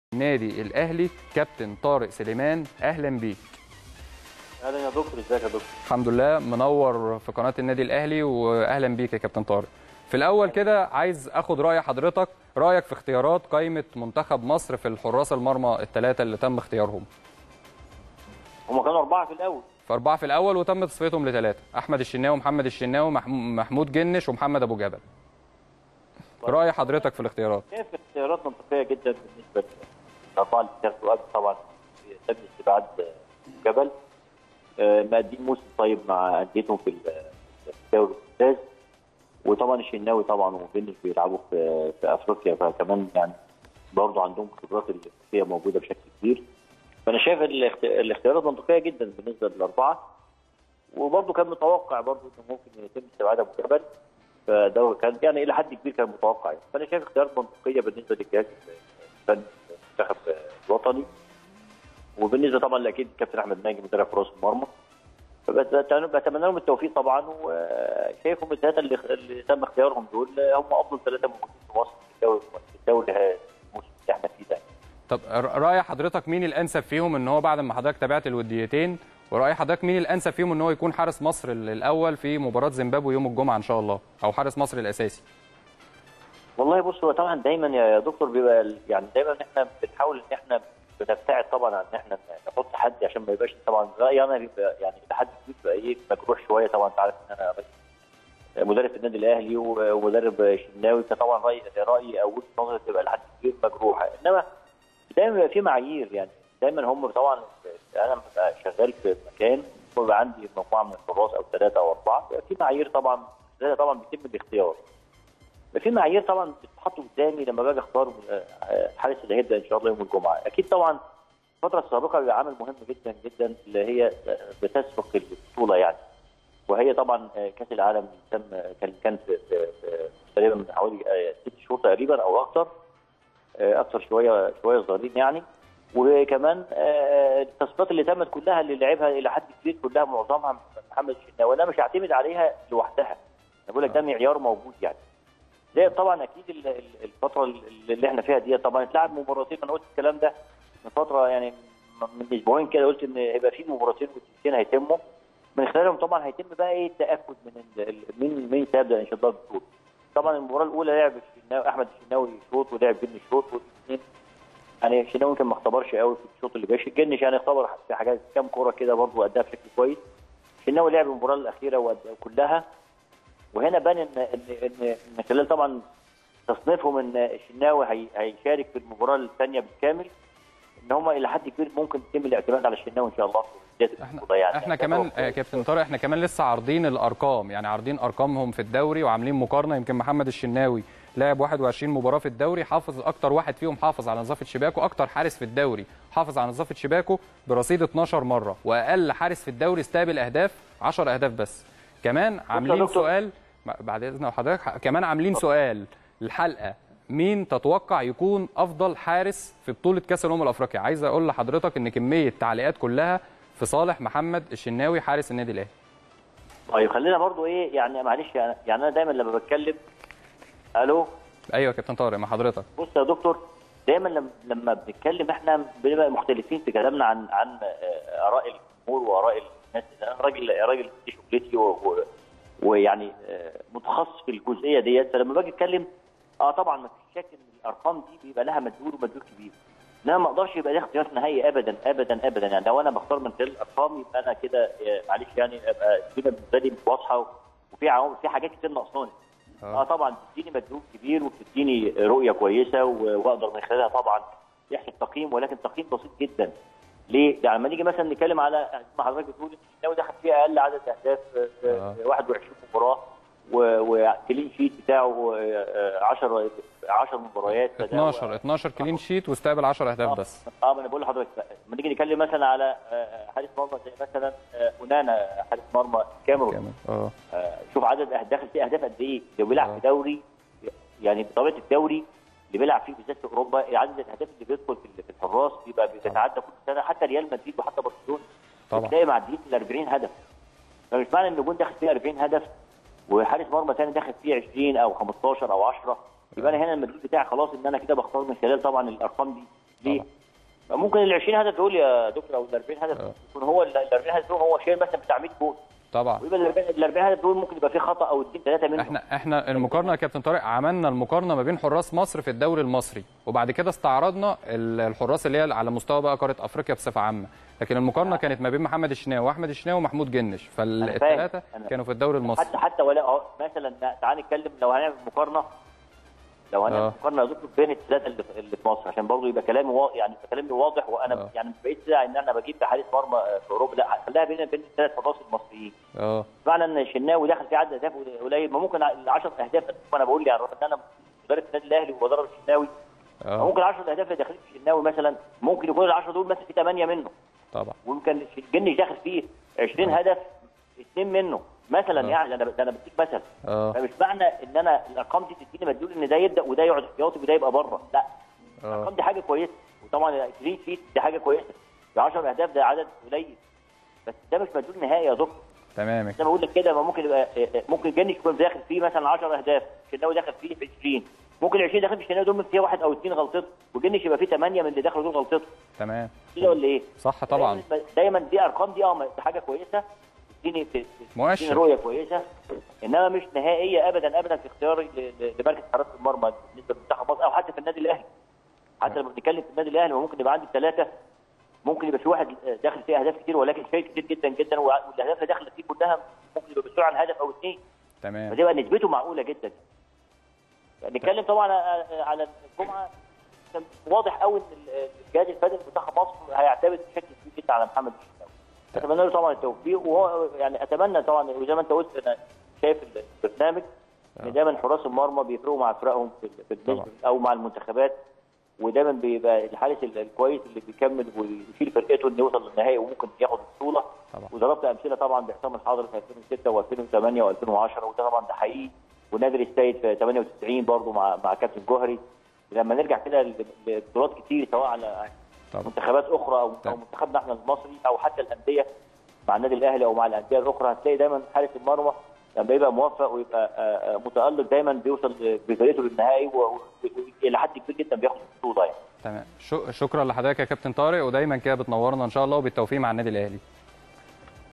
النادي الاهلي كابتن طارق سليمان اهلا بيك اهلا يا دكتور ازيك يا دكتور الحمد لله منور في قناه النادي الاهلي واهلا بيك يا كابتن طارق في الاول كده عايز اخد راي حضرتك رايك في اختيارات قائمه منتخب مصر في الحراس المرمى الثلاثه اللي تم اختيارهم هم كانوا اربعه في الاول فاربعه في الاول وتم تصفيتهم لثلاثه احمد الشناوي محمد الشناوي مح- محمود جنش ومحمد ابو جبل راي حضرتك في الاختيارات شايف اختيارات منطقيه جدا بالنسبه للاربعه اللي اتاخدوا قبل طبعا تم استبعاد جبل آه، مقدمين موسم طيب مع انديتهم في ال- في الدوري الممتاز وطبعا الشناوي طبعا وبنش بيلعبوا في في افريقيا فكمان يعني برضه عندهم خبرات الافريقيه موجوده بشكل كبير فانا شايف الاخت- الاختيارات منطقيه جدا بالنسبه للاربعه وبرضه كان متوقع برضه انه ممكن يتم استبعاد ابو جبل فده كان يعني الى حد كبير كان متوقع يعني. فانا شايف اختيارات منطقيه بالنسبه للجهاز الفني المنتخب الوطني وبالنسبه طبعا لاكيد الكابتن احمد ناجي مدرب حراس المرمى فبت- بتمنى لهم التوفيق طبعا وشايفهم الثلاثه اللي, اللي تم اختيارهم دول هم افضل ثلاثه موجودين في مصر في الدوري في الدوري الموسم اللي احنا فيه ده طب ر- راي حضرتك مين الانسب فيهم ان هو بعد ما حضرتك تابعت الوديتين وراي حضرتك مين الانسب فيهم ان هو يكون حارس مصر ال- الاول في مباراه زيمبابوي يوم الجمعه ان شاء الله او حارس مصر الاساسي والله بص هو طبعا دايما يا دكتور بيبقى ال- يعني دايما احنا بنحاول ان احنا بنبتعد طبعا عن ان احنا نحط حد عشان ما يبقاش طبعا رايي انا بيبقى يعني لحد كبير بيبقى ايه مجروح شويه طبعا انت عارف ان انا راجل مدرب في النادي الاهلي و- ومدرب شناوي فطبعا رايي رايي او وجهه نظري بتبقى لحد كبير مجروحه انما دايما بيبقى في معايير يعني دايما هم طبعا انا ببقى شغال في مكان وبيبقى عندي مجموعه من الحراس او ثلاثه او اربعه بيبقى في معايير طبعا ده طبعا بيتم الاختيار في معايير طبعا بتتحط قدامي لما باجي اختار آه، الحارس اللي هيبدا ان شاء الله يوم الجمعه اكيد طبعا الفتره السابقه بيبقى عامل مهم جدا جدا اللي هي بتسبق البطوله يعني وهي طبعا آه، كاس العالم تم كان كان في في- في تقريبا من حوالي آه، ست شهور تقريبا او اكثر آه، اكثر شويه شويه صغيرين يعني وكمان آه، التصفيات اللي تمت كلها اللي لعبها الى حد كبير كلها معظمها محمد الشناوي انا مش هعتمد عليها لوحدها انا بقول لك ده معيار موجود يعني زي طبعا اكيد ال- ال- الفتره اللي اللي احنا فيها دي طبعا اتلعب مباراتين انا قلت الكلام ده من فتره يعني من اسبوعين كده قلت ان هيبقى في مباراتين ودقيقتين هيتموا من خلالهم طبعا هيتم بقى ايه التاكد من ال- ال- مين مين سيبدا ان شاء الله بالبطوله طبعا المباراه الاولى لعب الشناوي احمد الشناوي شوط ولعب بن شوط والاثنين يعني الشناوي يمكن ما اختبرش قوي في الشوط اللي جاي جنش يعني اختبر في حاجات كام كوره كده برضه اداها بشكل كويس الشناوي لعب المباراه الاخيره وأداها كلها وهنا بان ان ان ان من خلال طبعا تصنيفهم ان الشناوي هي- هيشارك في المباراه الثانيه بالكامل ان هم الى حد كبير ممكن يتم الاعتماد على الشناوي ان شاء الله في بدايه احنا البطوله يعني احنا كمان آه، كابتن طارق احنا كمان لسه عارضين الارقام يعني عارضين ارقامهم في الدوري وعاملين مقارنه يمكن محمد الشناوي لعب 21 مباراه في الدوري حافظ اكتر واحد فيهم حافظ على نظافه شباكه اكتر حارس في الدوري حافظ على نظافه شباكه برصيد 12 مره واقل حارس في الدوري استقبل اهداف 10 اهداف بس كمان عاملين دكتور. سؤال بعد اذن حضرتك كمان عاملين سؤال الحلقه مين تتوقع يكون افضل حارس في بطوله كاس الامم الافريقيه عايز اقول لحضرتك ان كميه تعليقات كلها في صالح محمد الشناوي حارس النادي الاهلي طيب خلينا برضو ايه يعني معلش يعني يعني انا دايما لما بتكلم الو ايوه يا كابتن طارق مع حضرتك بص يا دكتور دايما لما لما بنتكلم احنا بنبقى مختلفين في كلامنا عن عن آه، اراء الجمهور واراء الناس انا راجل راجل دي شغلتي و- و- ويعني آه، متخصص في الجزئيه ديت فلما باجي اتكلم اه طبعا ما فيش شك ان الارقام دي بيبقى لها مدلول ومدلول كبير انما ما اقدرش يبقى ده اختيار نهائي ابدا ابدا ابدا يعني لو انا بختار من خلال الارقام يبقى انا كده آه، معلش يعني ابقى الدنيا بالنسبه لي مش واضحه وفي عوامل في حاجات كتير ناقصاني اه طبعا بتديني مجهود كبير وبتديني رؤيه كويسه و- واقدر من خلالها طبعا يحصل تقييم ولكن تقييم بسيط جدا ليه؟ يعني لما نيجي مثلا نتكلم على ما حضرتك بتقول ان الشناوي دخل فيه اقل عدد اهداف في آه. في 21 مباراه وكلين شيت بتاعه آه، 10 10 مباريات فده 12 12 كلين شيت واستقبل 10 اهداف بس اه ما انا بقول لحضرتك بقى. لما نيجي نتكلم مثلا على آه، حارس مرمى زي مثلا آه، اونانا حارس مرمى كاميرون كمان اه آه، شوف عدد اهداف في اهداف قد ايه لو بيلعب آه. في دوري يعني بطبيعه الدوري اللي بيلعب فيه بالذات في اوروبا عدد الاهداف اللي بيدخل في في الحراس بيبقى بيتعدى كل سنه حتى ريال مدريد وحتى برشلونه طبعا بتلاقي معديين ال 40 هدف فمش معنى ان جون داخل فيه 40 هدف وحارس مرمى ثاني داخل فيه 20 او 15 او 10 يبقى انا هنا المدلول بتاعي خلاص ان انا كده بختار من خلال طبعا الارقام دي ليه؟ ممكن ال 20 هدف دول يا دكتور او ال 40 هدف آه. يكون هو ال 40 هدف دول هو شايل مثلا بتاع 100 جول طبعا ويبقى ال 40 هدف دول ممكن يبقى فيه خطا او اثنين ثلاثه منهم احنا احنا المقارنه يا كابتن طارق عملنا المقارنه ما بين حراس مصر في الدوري المصري وبعد كده استعرضنا ال- الحراس اللي هي على مستوى بقى قاره افريقيا بصفه عامه لكن المقارنه كانت ما بين محمد الشناوي واحمد الشناوي ومحمود جنش فالثلاثه أنا- كانوا في الدوري المصري حتى حتى ولا أهو مثلا تعال نتكلم لو هنعمل مقارنه لو هنعمل آه. مقارنه يا دكتور بين الثلاثه اللي في- اللي في مصر عشان برضه يبقى كلامي وا... يعني يبقى كلامي واضح وانا آه. يعني مش بعيد كده ان انا بجيب حارس مرمى في اوروبا لا خليها بين بين الثلاث حراس المصريين اه معنى ان الشناوي دخل في عدد اهداف قليل ما ممكن ال 10 اهداف انا بقول يعني رغم ان انا مدرب النادي الاهلي وبدرب الشناوي اه ممكن 10 اهداف اللي داخلين في الشناوي مثلا ممكن يكون ال 10 دول مثلا في 8 منه طبعا ويمكن الجنش داخل فيه 20 هدف اثنين منه مثلا آه. يعني انا ده انا بديك مثل اه فمش معنى ان انا الارقام دي تديني مدلول ان ده يبدا وده يقعد احتياطي وده يبقى بره لا اه الارقام دي حاجه كويسه وطبعا كلين شيت دي حاجه كويسه ب 10 اهداف ده عدد قليل بس ده مش مدلول نهائي يا دكتور تمام زي ما بقول لك كده ما ممكن يبقى ممكن جنش يكون داخل فيه مثلا 10 اهداف الشناوي داخل فيه 20 ممكن ال 20 داخل في الشناوي دول فيها واحد او اثنين غلطته وجنش يبقى فيه 8 من اللي دخلوا دول غلطته تمام كده ولا ايه؟ صح طبعا دايما, دايما دي ارقام دي اه دي حاجه كويسه تديني تديني مؤشر. رؤيه كويسه انما مش نهائيه ابدا ابدا في اختياري ل- ل- لمركز حراسه المرمى بالنسبه لمنتخب مصر او حتى في النادي الاهلي حتى لما بنتكلم في النادي الاهلي ممكن يبقى عندي ثلاثه ممكن يبقى في واحد داخل فيه اهداف كتير ولكن شايل كتير جدا جدا والاهداف اللي داخله فيه كلها ممكن يبقى بسرعه عن هدف او اثنين تمام فتبقى نسبته معقوله جدا يعني نتكلم طبعا على الجمعه كان واضح قوي ان الجهاز الفني لمنتخب مصر هيعتمد بشكل كبير جدا على محمد الشناوي اتمنى له طبعا التوفيق وهو يعني اتمنى طبعا وزي ما انت قلت انا شايف البرنامج ان دايما حراس المرمى بيفرقوا مع فرقهم في في النسبة او مع المنتخبات ودايما بيبقى الحارس الكويس اللي بيكمل ويشيل فرقته انه يوصل للنهائي وممكن ياخد البطوله طبعا. وضربت امثله طبعا بعصام الحضري في 2006 و2008 و2010 وده طبعا ده حقيقي ونادر السيد في 98 برضه مع مع كابتن جوهري لما نرجع كده لبطولات كتير سواء على طبعا منتخبات اخرى او طبعا. او منتخبنا احنا المصري او حتى الانديه مع النادي الاهلي او مع الانديه الاخرى هتلاقي دايما حارس المرمى لما يبقى موفق ويبقى آه، آه، متالق دايما بيوصل بفرقته للنهائي و- والى حد كبير جدا بياخد البطوله يعني تمام شو- شكرا لحضرتك يا كابتن طارق ودايما كده بتنورنا ان شاء الله وبالتوفيق مع النادي الاهلي